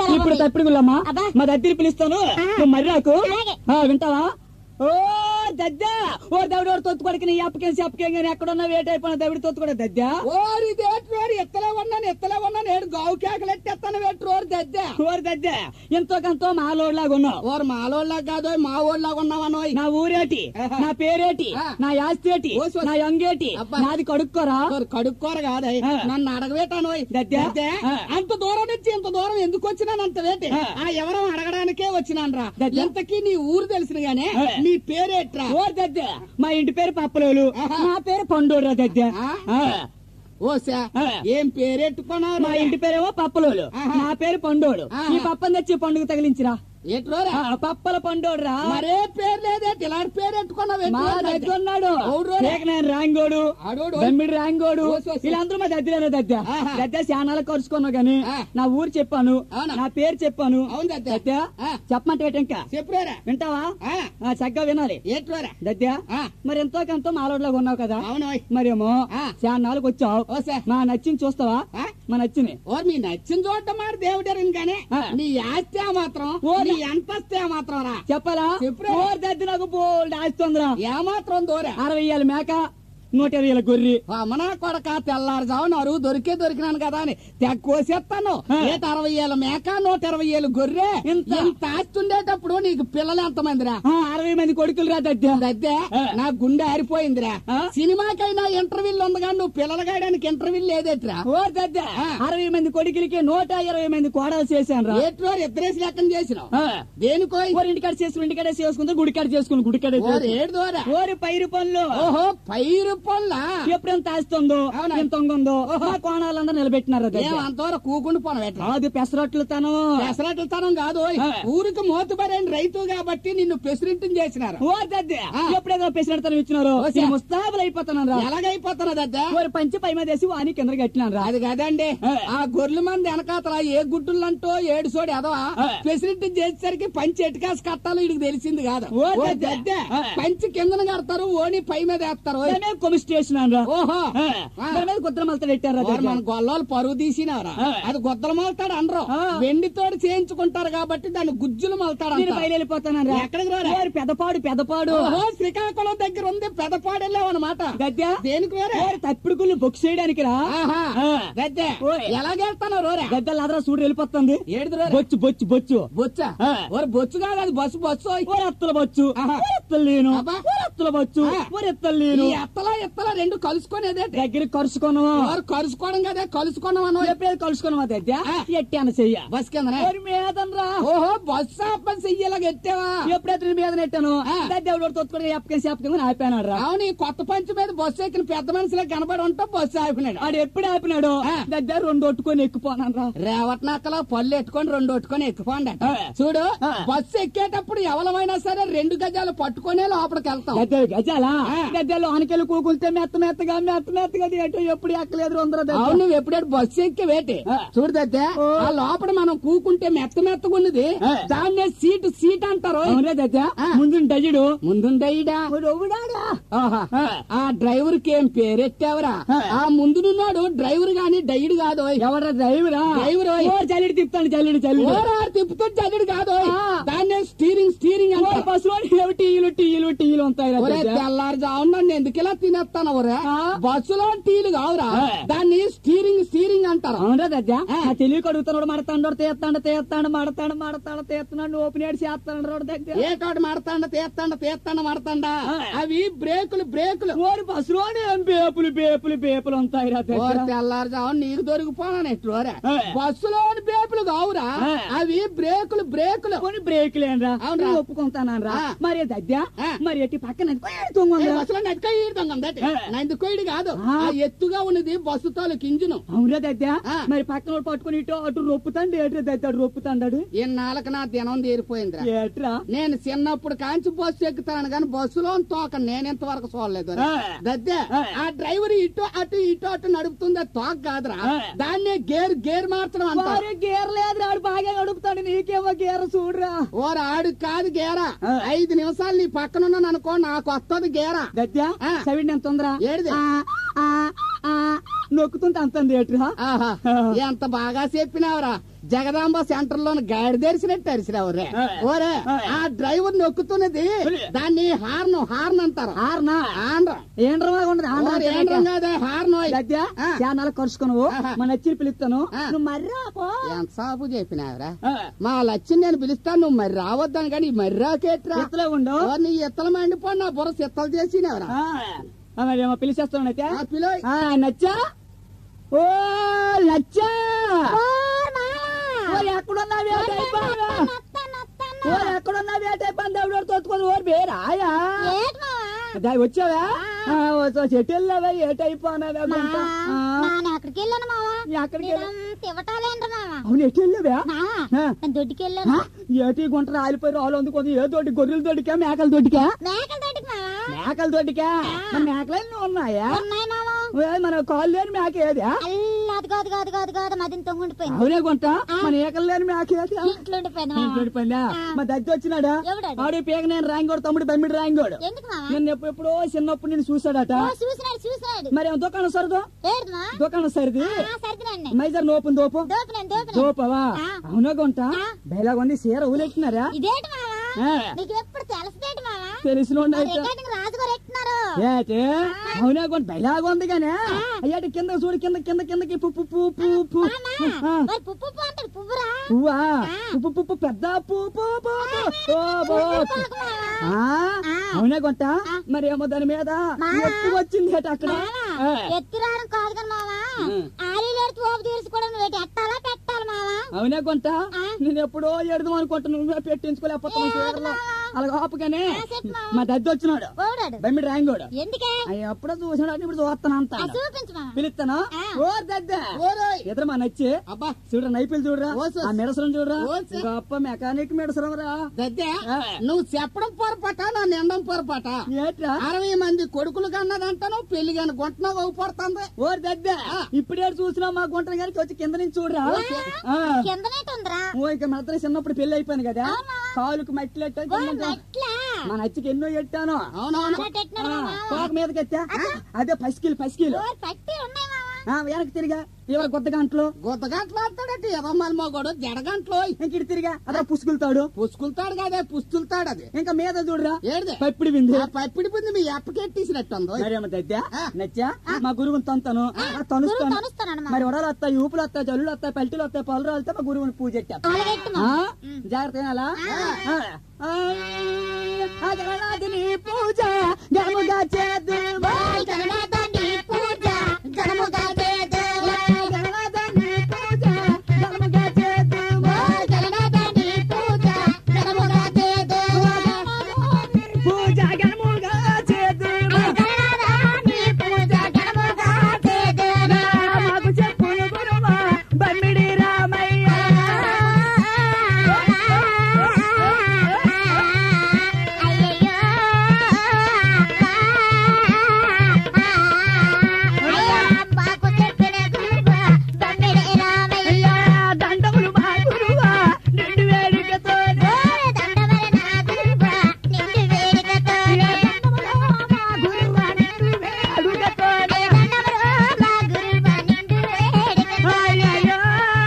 ఇప్పుడు తప్పుడు గుల్లమ్మా అబ్బా. మా దగ్గర పిలుస్తాను ఆ. నువ్వు మరి నాకు అలాగే. ఆ, వింటావా ఓ దద్దా ఓ దవిడ తొత్తు కొడుకుని అప్పకేం చెప్పకేం కానీ ఎక్కడున్నా వేట అయిపోయిన దవిడ తొత్తు కూడా దద్దా ఓరి దేట్రోరు ఎత్తలే ఉన్నాను ఎత్తలే ఉన్నాను ఏడు గావు కేకలెట్టి ఎత్తాను వెట్రోరు దద్దే ఓరి దద్దా ఎంతో కొంత మాలోడ్లాగా ఉన్నావు ఓరు మాలోళ్ళ కాదు మా ఊళ్ళలాగా ఉన్నావనోయ్ నా ఊరేటి ఆహా. నా పేరేటి ఆ. నా ఆస్తి ఏటి ఓ సో- నా యంగేటి అబ్బా. నాది కడుక్కోరా ఓరు కడుక్కోరు కాదయ్ ఆ. నన్ను అడగవేటానోయ్ దద్దే? దద్దే? ఆ. అంత దూరం నుంచి ఇంత దూరం ఎందుకు వచ్చినాను అంత వేటి ఆ. ఆ ఎవరో అడగడానికే వచ్చినాను రా దద్దే? ఎంతకీ నీ ఊరు తెలిసిన గానే ఆ. నీ పేరేట్రా ఓరి దద్దా మా ఇంటి పేరు పప్పలోలు ఆహా. నా పేరు పండోడ్రా దద్దా ఆ? ఆ. ఓసా ఆ. ఏం పేరెట్టుకున్నావు మా ఇంటి పేరేమో పప్పలోలు ఆహా. నా పేరు పండోడు ఆహా. ఈ పప్పని తెచ్చి పండుగ తగిలించిరా ఎట్రోరా ఆ, పప్పల పండోడురా మరే పేరు లేదే ఇలాంటి పేరెట్టుకున్నావు మా దగ్గర ఉన్నాడు అవును. నేను రాంగోడు ఆడోడు. దమ్మిడి రాంగోడు ఓసి, ఓసి. వీళ్ళందరూ మా దగ్గర దద్ద ఆహా. దద్ద శానాలు కరుచుకున్నావు గాని ఆ. నా ఊరు చెప్పాను అవునా? నా పేరు చెప్పాను అవును దద్ద. దద్ద ఆ. చెప్పమంటే ఏంటి ఇంకా చెప్పురా వింటావా ఆ. ఆ, చక్కగా వినాలి ఎట్రోరా దద్ద ఆ. మరి ఎంతో కొంత మాలోడ్లాగా ఉన్నావు కదా అవునోయ్ మరేమో ఆ. శానాలకు వచ్చావు ఓసే మా నచ్చింది చూస్తావా ఆ? మా నచ్చింది ఓర్ మీ నచ్చిన చోట మాట దేవుడరు కానీ ఆ. నీ ఆస్తి ఆ మాత్రం ఓ, నీ అంతస్తే ఆ మాత్రం రా చెప్పాలా చెప్పురా. ఓర్ దద్ద నాకు బోల్డ్ ఆస్తుందిరా ఏమాత్రం దూరా అరవై ఏళ్ళ మేక నూట ఇరవై ఏళ్ళ గొర్రె అమ్మనా కొడక తెల్లారుజామున అరువు దొరికే దొరికినాను కదా అని తెగ కోసేస్తాను ఆ. ఏట అరవై ఏళ్ళ మేక నూట ఇరవై ఏళ్ళు గొర్రె ఇంత? ఇంత ఆస్తి ఉండేటప్పుడు నీకు పిల్లలు ఎంతమందిరా ఆ, అరవై మంది కొడుకులు రా దద్ద దద్దే ఆ. నా గుండె ఆరిపోయిందిరా ఆ? సినిమాకైనా ఇంటర్వ్యూలు ఉంది కానీ నువ్వు పిల్లలు గాయడానికి ఇంటర్వ్యూలు లేదేట్రా ఓ దద్ద ఆ. అరవై మంది కొడుకులకి నూట ఇరవై మంది కోడలు చేశాను రా ఏట్లో ఇద్దరేసి లెక్కన చేసినావు ఆ. దేనికో ఓరి ఇంటికాడ చేసుకుని ఇంటికాడ చేసుకుంటే గుడికాడ చేసుకుని గుడికాడ ఓరు ఏడు దూరా ఓరి పైరు పనులు ఓహో పైరు పొల్లా ఎప్పుడెంత ఆస్తుందో అవునా? ఎంత ఉందో మా కోణాలందరూ నిలబెట్టినారు దద్ద. ఏం అంతవరకు కూకుండి పోను పెట్టరా అది పెసరట్లు తను పెసరట్లతనం కాదు ఓయ్. ఆ. ఊరికి మోతుబరైన రైతు కాబట్టి నిన్ను ప్రెసిడెంట్ చేసినారు ఓ దద్ద ఆ. ఎప్పుడేదో పెసరట్లను ఇచ్చినారు ఓ సే. నేను ముస్తాబులు అయిపోతున్నాను రా ఎలాగైపోతున్నది అద్దా ఓరి పంచి పై మీద వేసి వాని కింద కట్టినాను రా అది కదండి ఆ. ఆ గొర్రెల మంది వెనకాతల ఏ గుడ్డులంటో ఏడు సోడి ఎదవా ఆ. ప్రెసిడెంట్ చేసేసరికి పంచి ఎటుకాసి కట్టాలో ఇడికి తెలిసింది కాదు ఓ ఓ దద్ద. దద్ద. ఆ. పంచి కిందన కడతారు ఓని పై మీద వేస్తారు ఓయ్. దాని మీద కొమ్మి స్టేషన్ రా ఓహో ఆ. ఆ. దాని మీద కుద్ర మలత పెట్టారు వారు మన గొల్లోలు పరువు తీసినారా ఆ. అది గుద్దలు మలుతాడు అనరు ఆ. వెండితోడు చేయించుకుంటారు కాబట్టి దాన్ని గుజ్జులు మలుతాడు నేను అంటారు. బయలుపోతాను రా ఎక్కడికి రారా? ఓరి పెదపాడు పెదపాడు ఓహో శ్రీకాకుళం దగ్గర ఉంది పెదపాడెళ్ళావు అనమాట గద్ద దేనికి వేరే ఓరి తప్పుడు గుళ్ళు బుక్ చేయడానికి రా ఆహా. ఆ. గద్దె ఓయ్. ఎలాగెళ్తాను రోరా గద్దెలు అదరా చూడు వెళ్ళిపోతుంది ఏడుది రోరా బొచ్చు బొచ్చు బొచ్చు బొచ్చా ఆ. ఓరి బొచ్చు కాదు అది బస్సు బస్సు ఓరి అత్తల బొచ్చు ఆహా. ఓరి ఎత్తలు లేను అబ్బా. ఓరి అత్తల బొచ్చు ఆ. ఓరి ఎత్తలు లేను ఈ ఎత్తలా ఎత్తలా రెండు కలుసుకునేదే దగ్గర కరుచుకున్నాం వారు కలుసుకోవడం కదా కలుసుకున్నాం అను ఎప్పుడైతే కలుసుకున్నాం దగ్గర ఆ. ఎట్టాను చెయ్య బస్ కిందనే ఓరి మీదనరా ఓహో బస్సు ఆపని చెయ్యేలాగా ఎట్టావా ఎప్పుడైతే నీ మీద నెట్టాను ఆ. దేవుడు తొత్తుకొని ఎప్పకని చెప్పకని ఆపాను రా అవును ఈ కొత్త పంచి మీద బస్సు ఎక్కిన పెద్ద మనుషులే కనబడి ఉంటా బస్సు ఆపినాడు ఆడు ఎప్పుడు ఆపినాడు ఆ. దగ్గర రెండు ఒట్టుకొని ఎక్కిపోనాను రా రేవట్నాకలో పళ్ళు ఎట్టుకొని రెండు ఒట్టుకొని ఎక్కిపోండి ఆ. చూడు ఆ. బస్సు ఎక్కేటప్పుడు ఎవరమైనా సరే రెండు గజాలు పట్టుకునే లోపలికి వెళ్తాం గద్దెలు గజాలా ఆ. గద్దెలు ఆనకెళ్ళి కూకుంటే మెత్త మెత్తగా మెత్త మెత్తగా ఎటు ఎప్పుడు ఎక్కలేదు అందరూ అవును నువ్వు ఎప్పుడైతే బస్సు ఎక్కి వేటి ఆ. చూడదైతే ఓ. ఆ లోపల మనం కూకుంటే మెత్త మెత్తగున్నది ఆ. దాన్నే సీటు సీట్ అంటారు అవునా దగ్గర ఆ. ముందు డజుడు ముందుండయిడా ఆహా. ఆ డ్రైవర్ కి ఏం పేరెట్టావరా ఆ. ఆ ముందునున్నాడు డ్రైవర్ గాని డైడ్ కాదు ఎవడ డ్రైవరా డ్రైవరు. ఓ జల్లిడి తిప్పుతాడు జల్లిడి జల్లిడి ఓరారు తిప్పుతూ జల్లెడు కాదు ఆ. దాన్నే స్టీరింగ్ స్టీరింగ్ ఓ అంటారు బస్సులో ఏవో టీలు టీలు టీలు ఉంటాయి రా ఒరే దగ్గర. తెల్లారుజామున నన్ను ఎందుకు ఇలా తినేస్తాను ఒరే ఆ. బస్సులో టీలు కావురా ఆ. దాన్ని స్టీరింగ్ స్టీరింగ్ అంటారు అవునా దగ్గర ఆ. ఆ తెలివి కడుగుతున్నాడు మడతాడు తీస్తాడు తీస్తాడు మడతాడు మడతాడు తీస్తున్నాడు ఓపెన్ ఏడు చేస్తాడు రోడ్డు దగ్గర ఏ తోటి మడతాండ తీస్తాండ తీస్తాండ మడతాండా ఆ. అవి బ్రేకులు బ్రేకులు ఓరి బస్సులోనే ఏం బేపులు బేపులు బేపులు ఉంటాయి రా దగ్గర. ఓరి తెల్లారుజామున నీకు దొరికిపోనా ఎట్లోరా ఆ. బస్సులో బేపులు కావురా ఆ. అవి బ్రేకులు బ్రేకులు కొన్ని బ్రేక్ లేనరా అవునురా. ఒప్పుకుంటానరా ఆ. మరి దద్య ఆ. మరి ఎట్టి పక్కన తొంగొందా బస్సులో నట్టుకోయి దొంగ ఆ. నందుకోయిడు కాదు ఆ. ఆ ఎత్తుగా ఉన్నది బస్సు తాలూకు ఇంజను అవునా దద్య ఆ. మరి పక్కన వాడు పట్టుకుని ఇటు అటు రొప్పుతాండు ఏట్రా దద్దాడు రొప్పుతాండాడు ఇన్నాళ్ళకి నా దినం తీరిపోయిందిరా ఏట్రా నేను చిన్నప్పుడు కాంచి బస్సు ఎక్కుతాను కానీ బస్సులో తోక నేను ఇంతవరకు చూడలేదు ఆ. దద్దే ఆ. ఆ డ్రైవర్ ఇటు అటు ఇటు అటు నడుపుతుంది అది తోక కాదురా ఆ. దాన్నే గేర్ గేర్ మార్చడం అంటారు వారు గేర్ లేదు ఆడు బాగా నడుపుతాడు నీకేమో గేర్ చూడరా ఓర ఆడు కాదు గేరా ఆ. ఐదు నిమిషాలు నీ పక్కన ఉన్నాను అనుకో నాకు వస్తుంది గేరా దద్య ఆ. సవిడ్ ఎంత ఉందిరా ఏడిది? ఆ, ఆ, ఆ, నొక్కుతుంటే అంత రేటురా ఆహా ఎంత బాగా చెప్పినావురా జగదాంబ సెంటర్ లోని గాడి తెరిచినట్టు అరిసినావు రే ఆ. ఓరే ఆ. ఆ డ్రైవర్ నొక్కుతున్నది దాన్ని హార్న్ హార్న్ అంటారు ఆర్నా ఆండ్రా ఏండ్రా ఉండదు ఓరి ఏండ్రం కాదే హార్న్ ఓయ్. గద్య ఆ. చాలా కరుచుకున్నావు ఆహా. మన నచ్చి పిలుస్తాను ఆ. నువ్వు మర్రా పో ఎంత సాపు చెప్పినావురా ఆ. మా లక్ష్యం నేను పిలుస్తాను నువ్వు మరి రావద్దాను కానీ మరి రాకేట్రా ఎత్తులో ఉండు ఓ, నీ ఇత్తలు మండిపోయి నా బుర్ర సిత్తలు చేసినవరా ఆ. ఆ, మరి ఏమో పిలిచేస్తాను అయితే ఆ పిలోయ్ ఆ, నచ్చా ఓ నచ్చా ఓ ఎక్కడున్నా వేట అయిపోయినా ఓ ఎక్కడున్నా వేట అయిపోయింది ఎవడో తోచుకొని ఓరు బేరాయా దాయి వచ్చావా ఆ, వచ్చా చెట్టు వెళ్ళావా ఏట అయిపోయినావా గుంట? ఆ, అక్కడికి వెళ్ళాను మావా ఎక్కడికి వెళ్ళా- తివటాలేంట మావా అవును ఎటు వెళ్ళావా మావా ఆ. నేను దొడ్డికి వెళ్ళాను ఆ, ఏటి గుంట రాలిపోయి రాళ్ళు అందుకొని ఏ తోటి గొర్రెల తోటికా మేకల తోటికా మేకల తోటికి మావా మేకల తోటికా మన మేకలన్నీ ఉన్నాయా ఉన్నాయి మావా ఓ, మన కాళ్ళు లేని మేక ఏదా అల్లా అది కాదు కాదు కాదు కాదు మదిని తొంగుండిపోయింది అవునే గుంట మన ఏకలు లేని మేక ఏదా ఇంట్లో ఉండిపోయింది మావా పడిపోయిందా మా దద్ది వచ్చినాడా ఎవడాడు? ఆడి పేక నేను రాంగోడు తమ్ముడు బమ్మిడి రాంగోడు ఎందుకు మావా నిన్న ఎప్పుడు- ఎప్పుడో చిన్నప్పుడు నేను చూసాడట ఓ, చూసినాడు చూసినాడు మరి ఏమో దుకాణం సరదు ఏడు మా దుకాణం సరిది సరిదినండి మైజర్ నోపు దోపు దోపినాను దోపినాను దోపవా ఆ. అవునా గుంట ఆ. బయలాగా ఉంది సీర ఊలెట్టినారా ఇదేంటి మావా ఆ, నీకు ఎప్పుడు తెలుసుదేంటి మావా తెలిసిన అయితే రికార్డింగ్ రాజుగారు ఎట్టున్నారు ఏటే అవునా గుంట బయలాగా ఉంది గానే అయ్యాటి కింద చూడు కింద కింద కిందకి పుప్పు పువ్వు పువ్వు పువ్వు మామా ఆ. మరి పువ్వు పువ్వు అంటాడు పువ్వురా పువ్వా పువ్వు పువ్వు పెద్ద పువ్వు పువ్వు పువ్వు ఓ బో పువ్వుకు మావా ఆ, అవునా గుంట మరి ఏమో దాని మీద ఎక్కువ వచ్చింది అట అక్కడ ఆ. ఎత్తిరావడం కాదు కానీ మావా ఆలీలేడు తోపు తీర్చుకోవడం నువ్వు ఎటు ఎట్టాలా పెట్టాలి మావా అవునా కొంట నేను ఎప్పుడో ఎడదాం అనుకుంటున్నా నువ్వే పెట్టించుకోలేకపోతున్నావు చీరలో అలాగ ఆపుగానే మా దద్ది వచ్చినాడు ఓడాడు బమ్మిడి రాయంగోడు ఎందుకే అయ్యి ఎప్పుడో చూసినాడు ఇప్పుడు చూస్తాను ఆ, అంటాడు చూపించు మావా పిలుస్తాను ఓ దద్ద ఓరోయ్ ఎదురు మా నచ్చి అబ్బా చూడరా నైపులు చూడరా ఓసు. ఆ మెడసరం చూడరా ఓసు. గొప్ప మెకానిక్ మెడసరం రా దద్దే ఆ. నువ్వు చెప్పడం పొరపాట నా నిండం పొరపాట ఏట్రా అరవై మంది కొడుకులు కన్నదంటాను పెళ్లి కాని గుంటన అవుపడుతుంది ఓ దద్ద ఇప్పుడే చూసినా మా గుంటన గారికి వచ్చి కింద నుంచి చూడరా ఆ. కిందనేటి ఉందిరా ఓ ఇక మా ఇద్దరు చిన్నప్పుడు పెళ్లి అయిపోయింది కదా కాలుకు మట్టి లెక్క ఓ మెట్లా మా నచ్చికి ఎన్నో ఎట్టాను అవునవును అలా పెట్టినాడు మావా కోక మీదకి ఎత్తా అదే పసికిలు పసికిలు ఓ పట్టి ఉన్నాయి మావా ఆ, వెనక్కి తిరిగా ఇవాళ కొత్త గంటలు గుద్దగంటలు ఆడతాడట ఎదమ్మల మొగడు జడగంటలో ఇంక ఇటు తిరిగా అదే పుసుకులుతాడు పుసుకులుతాడు కదే పుస్తులుతాడు అది ఇంకా మీద చూడరా ఏడిదే పప్పిడి వింది ఆ పప్పిడి పుంది మీ ఎప్పకెట్టేసినట్టుంది మరేమో దద్దా నచ్చా మా గురువుని తంతాను ఆ, తనుస్తాను తనుస్తాను మరి వడలు వస్తాయి ఊపులు వస్తాయి జల్లులు వస్తాయి పల్టీలు వస్తాయి పళ్ళు వస్తాయి మా గురువుని పూజ ఎట్టా అలాగెట్టు ఆ? జాగ్రత్త వినాలా? ఆ. ఆ, ఆ గణనాథుని పూజ గముగా చేద్దుమా. జగన్నాథాన్ని పూజ ఘనముగా చేద్దుము. గణనాథుని పూజ గముగా చేద్దుమా. జగన్నాథాన్ని పూజ ఘనముగా చేద్దుము. పూజ గముగా చేద్దుమా. జగన్నాథాన్ని పూజ ఘనముగా చేద్దుము. మాకు చెప్పులు గురువా బమ్మిడి రామయ్య అయ్యయ్యో. అయ్యా, మాకు చెప్పిన గురువు తమ్మిడి రామయ్య. దండములు మా గురువా నిండు వేడుకతోనే ఓ దండవర నా గురువు నిండు వేడుకతోనే. గురువా నిండు వేడుకతోనే దండవర మా గురువు నిండు వేడుకతోనే. అయ్యయ్యో.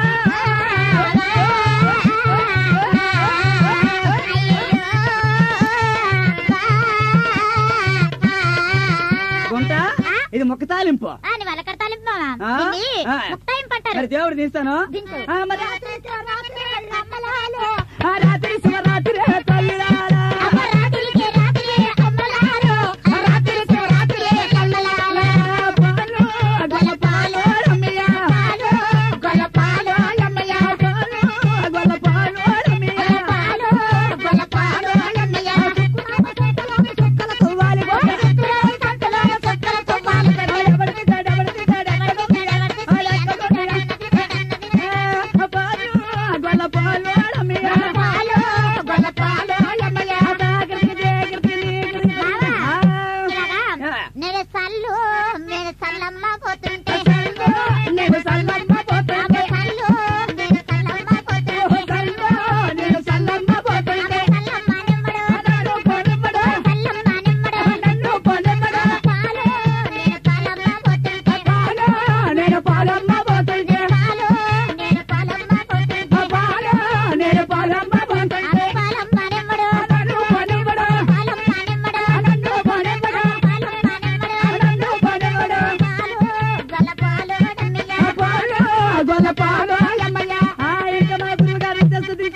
గుంట ఇది మొక్క తాలింపు అని వలకడతాలి ఆ? ఆ. ముక్తాయం పట్టారు మరి దేవుడు తీస్తాను దించు. ఆ, మరి రాత్రికి రాత్రి అమ్మలాలు. ఆ రాత్రి శివరాత్రి తల్లిరాలా. అమ్మరాత్రికి రాత్రి అమ్మలాలు. రాత్రికి రాత్రి అమ్మలాలు. పాలు, గొల్లపాలు, రమ్య. పాలు, గొల్లపాలు, లమ్మయ్య. పాలు, గొల్లపాలు, రమ్య. పాలు, గొల్లపాలు, లమ్మయ్య. చుక్కలకు వాలి గొల్ల. చుక్కల సంతలో చుక్కల తువ్వాలు పెట్టి. ఎవరికి గడ, ఎవరికి గడ, ఎవరికి గడ. ఆ, లెక్క కొట్టిన. ఆ, పాలు, గొల్లపాలు, రమ్య. పాలు, గొల్లపాలు, లమ్మయ్య. తాగిరికి, దేగిరికి, నీగిరికి. ఆ. ఇలాగా నేను సల్లు నేను సల్లమ్మ పోతుంటే నేను సల్లమ్మ పోతుంటే సల్లు నేను సల్లమ్మ పోతుంటే సల్లో నేను సల్లమ్మ పోతుంటే సల్లమ్మ నిమ్మడు నన్ను కొనుమ్మడు సల్లమ్మ నిమ్మడు నన్ను కొనుమ్మడు పాలు నేను సల్లమ్మ పోతుంటే పాలు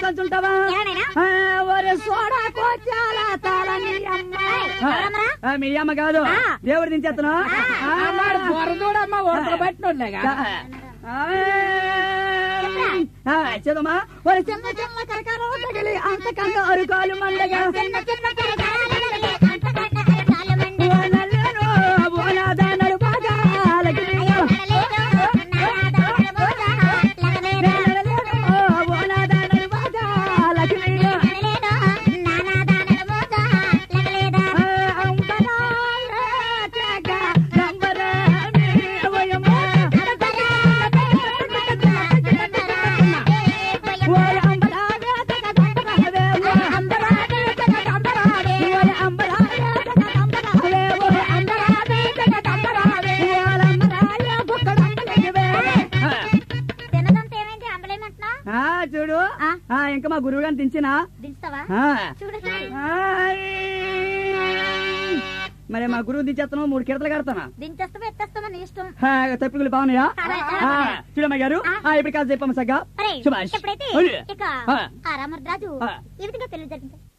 ఎక్కంచుంటావా ఏమైనా? ఆ, ఒరే సోడా కోచాల తాళని అమ్మ. ఆ, ఎవరమ్మరా? ఆ, మీ అమ్మ కాదు ఆ. దేవుడు దించేస్తాను అమ్మాడు బొరదూడమ్మ ఉడత పట్టినోళ్ళేగా చదమ్మా ఒరే చిన్న చిన్న కరకరం తగిలి అంతకంగా అరుకాలు మండగా చిన్న చిన్న కరకాలనగలి అంతకంట అరకాలు మండి. ఓనల్లేను, ఓనాద నడుపాగా లగిలిగా. నడలేదో నానాదాల మోద లగలేదా. నేలలేను, ఓనాద నడుపాగా లగిలిగా. నడలేదో నానాదాల మోద లగలేదా. ఆ, అంబరాల తెగ నంబరాని ఓయమ్మ. ఓయ్ అంబరాల తెగ నంబరావే, ఓయ్ అంబరాల తెగ నంబరావే. ఓయ్ అంబరాల తెగ నంబరావే, ఓయ్ అంబరాల తెగ నంబరావే. ఓయ్ అంబరాల బుక్కడంబలేవే. తినదంతా ఏమైంది అంబలేమంటున్నా ఆ, చూడు ఆ. ఆ, ఇంకా మా గురువు గారిని దించినా దించుతావా ఆ. చూడు చూడు. ఆయ్. మరి మా గురువు దించేస్తాను మూడు కిడతలు కడతానా దించేస్తావా ఎత్తేస్తావా నీ ఇష్టం ఆ, తప్పికులు బాగున్నాయా అలా, ఆ, చూడమ్మ గారు ఆ, ఇప్పుడు కాదు చెప్పమ్మ సగ్గా అరే శుభాష్ ఎప్పుడైతే అరే. ఇక ఆ. ఆ రామరాజు ఆ. ఈ విధంగా పెళ్లి జరిగింది